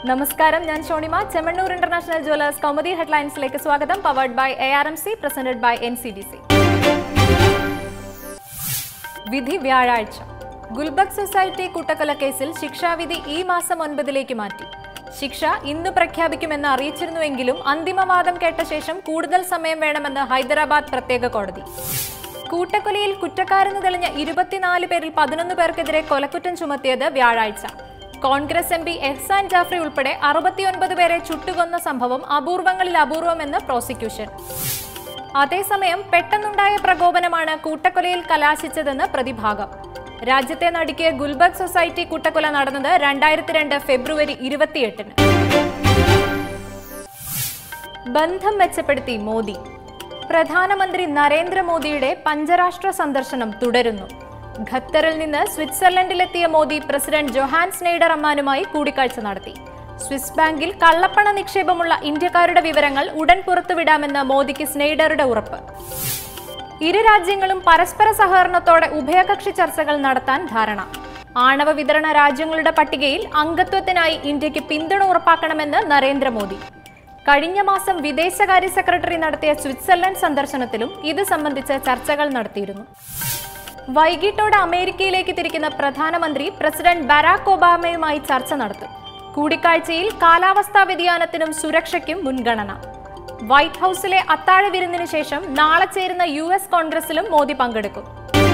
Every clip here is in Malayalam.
നമസ്കാരം ഞാൻ ഷോണിമ ചെമ്മണ്ണൂർ ഇന്റർനാഷണൽ ജ്വല്ലേഴ്സ് കൗമുദി ഹെഡ്ലൈൻസിലേക്ക് സ്വാഗതം powered by A R M C presented by N C D C വിധി വ്യാഴാഴ്ച ഗുൽബർഗ് സൊസൈറ്റി കൂട്ടക്കൊല കേസിൽ ശിക്ഷാവിധി ഈ മാസം ഒൻപതിലേക്ക് മാറ്റി ശിക്ഷ ഇന്ന് പ്രഖ്യാപിക്കുമെന്ന് അറിയിച്ചിരുന്നുവെങ്കിലും അന്തിമവാദം കേട്ട ശേഷം കൂടുതൽ സമയം വേണമെന്ന് ഹൈദരാബാദ് പ്രത്യേക കോടതി കൂട്ടക്കൊലയിൽ കുറ്റക്കാരെന്ന് തെളിഞ്ഞ ഇരുപത്തിനാല് പേരിൽ പതിനൊന്ന് പേർക്കെതിരെ കൊലക്കുറ്റം ചുമത്തിയത് വ്യാഴാഴ്ച കോൺഗ്രസ് എം പി എഹ്സാൻ ജാഫ്രി ഉൾപ്പെടെ അറുപത്തിയൊൻപത് പേരെ ചുട്ടുകൊന്ന സംഭവം അപൂർവങ്ങളിൽ അപൂർവമെന്ന് പ്രോസിക്യൂഷൻ അതേസമയം പെട്ടെന്നുണ്ടായ പ്രകോപനമാണ് കൂട്ടക്കൊലയിൽ കലാശിച്ചതെന്ന് പ്രതിഭാഗം രാജ്യത്തെ നടുക്കിയ ഗുൽബർഗ് സൊസൈറ്റി കൂട്ടക്കൊല നടന്നത് രണ്ടായിരത്തി രണ്ട് ഫെബ്രുവരി ഇരുപത്തിയെട്ടിന് ബന്ധം മെച്ചപ്പെടുത്തി മോദി പ്രധാനമന്ത്രി നരേന്ദ്രമോദിയുടെ പഞ്ചരാഷ്ട്ര സന്ദർശനം തുടരുന്നു ഖത്തറിൽ നിന്ന് സ്വിറ്റ്സർലൻഡിലെത്തിയ മോദി പ്രസിഡന്റ് ജൊഹാൻ സ്നെയ്ഡർ അമ്മാനുമായി കൂടിക്കാഴ്ച നടത്തി സ്വിസ് ബാങ്കിൽ കള്ളപ്പണ നിക്ഷേപമുള്ള ഇന്ത്യക്കാരുടെ വിവരങ്ങൾ ഉടൻ പുറത്തുവിടാമെന്ന് മോദിക്ക് സ്നെയ്ഡറുടെ ഉറപ്പ് ഇരു രാജ്യങ്ങളും പരസ്പര സഹകരണത്തോടെ ഉഭയകക്ഷി ചർച്ചകൾ നടത്താൻ ധാരണ ആണവ വിതരണ രാജ്യങ്ങളുടെ പട്ടികയിൽ അംഗത്വത്തിനായി ഇന്ത്യക്ക് പിന്തുണ ഉറപ്പാക്കണമെന്ന് നരേന്ദ്രമോദി കഴിഞ്ഞ മാസം വിദേശകാര്യ സെക്രട്ടറി നടത്തിയ സ്വിറ്റ്സർലൻഡ് സന്ദർശനത്തിലും ഇത് സംബന്ധിച്ച് ചർച്ചകൾ നടത്തിയിരുന്നു വൈകിട്ടോടെ അമേരിക്കയിലേക്ക് തിരിക്കുന്ന പ്രധാനമന്ത്രി പ്രസിഡന്റ് ബരാക് ഒബാമയുമായി ചർച്ച നടത്തും കൂടിക്കാഴ്ചയിൽ കാലാവസ്ഥാ വ്യതിയാനത്തിനും സുരക്ഷയ്ക്കും മുൻഗണന വൈറ്റ് ഹൌസിലെ അത്താഴ വിരുന്നിന് ശേഷം നാളെ ചേരുന്ന യു എസ് കോൺഗ്രസിലും മോദി പങ്കെടുക്കും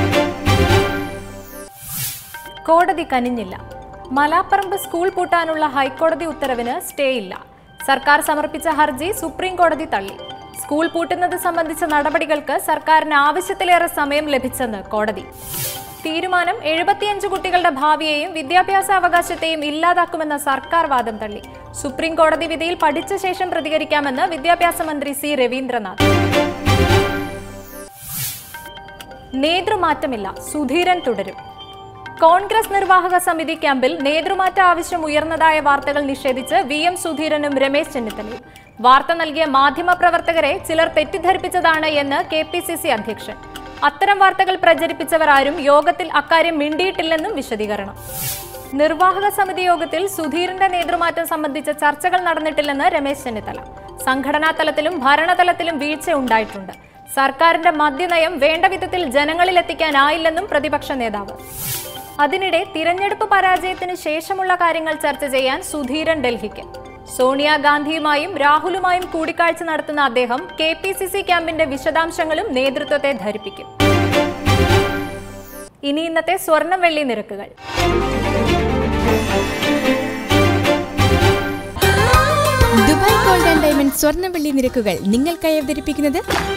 കോടതി കനിഞ്ഞില്ല മലാപ്പറമ്പ് സ്കൂൾ പൂട്ടാനുള്ള ഹൈക്കോടതി ഉത്തരവിന് സ്റ്റേ ഇല്ല സർക്കാർ സമർപ്പിച്ച ഹർജി സുപ്രീം കോടതി തള്ളി സ്കൂൾ പൂട്ടുന്നത് സംബന്ധിച്ച നടപടികൾക്ക് സർക്കാരിന് ആവശ്യത്തിലേറെ സമയം ലഭിച്ചെന്ന് കോടതി തീരുമാനം എഴുപത്തിയഞ്ച് കുട്ടികളുടെ ഭാവിയെയും വിദ്യാഭ്യാസ അവകാശത്തെയും ഇല്ലാതാക്കുമെന്ന സർക്കാർ വാദം തള്ളി സുപ്രീം കോടതി വിധിയിൽ പഠിച്ച ശേഷം പ്രതികരിക്കാമെന്ന് വിദ്യാഭ്യാസ മന്ത്രി സി രവീന്ദ്രനാഥ് നേതൃമാറ്റമില്ല സുധീരൻ തുടരും കോൺഗ്രസ് നിർവാഹക സമിതി ക്യാമ്പിൽ നേതൃമാറ്റ ആവശ്യം ഉയർന്നതായ വാർത്തകൾ നിഷേധിച്ച് വി എം സുധീരനും രമേശ് ചെന്നിത്തലയും വാർത്ത നൽകിയ മാധ്യമപ്രവർത്തകരെ ചിലർ തെറ്റിദ്ധരിപ്പിച്ചതാണ് എന്ന് കെ പി സി സി അധ്യക്ഷൻ അത്തരം വാർത്തകൾ പ്രചരിപ്പിച്ചവർ ആരും യോഗത്തിൽ അക്കാര്യം മിണ്ടിയിട്ടില്ലെന്നും വിശദീകരണം നിർവാഹക സമിതി യോഗത്തിൽ സുധീറിന്റെ നേതൃമാറ്റം സംബന്ധിച്ച ചർച്ചകൾ നടന്നിട്ടില്ലെന്ന് രമേശ് ചെന്നിത്തല സംഘടനാ തലത്തിലും ഭരണതലത്തിലും വീഴ്ച ഉണ്ടായിട്ടുണ്ട് സർക്കാരിന്റെ മദ്യനയം വേണ്ട വിധത്തിൽ ജനങ്ങളിലെത്തിക്കാനായില്ലെന്നും പ്രതിപക്ഷ നേതാവ് അതിനിടെ തിരഞ്ഞെടുപ്പ് പരാജയത്തിന് ശേഷമുള്ള കാര്യങ്ങൾ ചർച്ച ചെയ്യാൻ സുധീരൻ ഡൽഹിക്ക് സോണിയാഗാന്ധിയുമായും രാഹുലുമായും കൂടിക്കാഴ്ച നടത്തുന്ന അദ്ദേഹം കെ പി സി സി ക്യാമ്പിന്റെ വിശദാംശങ്ങളും നേതൃത്വത്തെ ധരിപ്പിക്കും ഇനി ഇന്നത്തെ സ്വർണം വെള്ളി നിരക്കുകൾ ദുബായ് ഗോൾഡ് ആൻഡ് ഡയമണ്ട് സ്വർണ്ണ വെള്ളി നിരക്കുകൾ നിങ്ങൾക്കായി അവതരിപ്പിക്കുന്നത്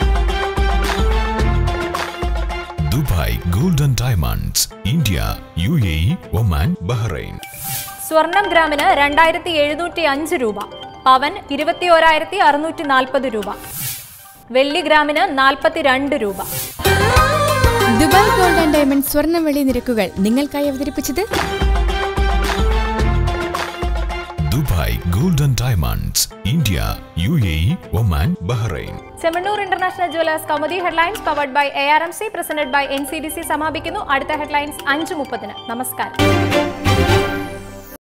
Dubai golden diamonds India U A E Oman Bahrain സ്വർണം ഗ്രാമിന് രണ്ടായിരത്തി എഴുന്നൂറ്റി അഞ്ച് രൂപ പവൻ ഇരുപത്തി ഓരായിരത്തി അറുന്നൂറ്റി നാൽപ്പത് രൂപ വെള്ളി ഗ്രാമിന് നാൽപ്പത്തിരണ്ട് രൂപ ദുബായ് ഗോൾഡ് ആൻഡ് ഡയമണ്ട് സ്വർണ്ണ വെള്ളി നിരക്കുകൾ നിങ്ങൾക്കായി അവതരിപ്പിച്ചത് Dubai golden diamonds India U A E Oman Bahrain Chemmannur international jewellers Kaumudi headlines powered by A R M C presented by N C D C സമാപിക്കുന്നു അടുത്ത ഹെഡ്ലൈൻസ് അഞ്ച് മുപ്പതിന് നമസ്കാരം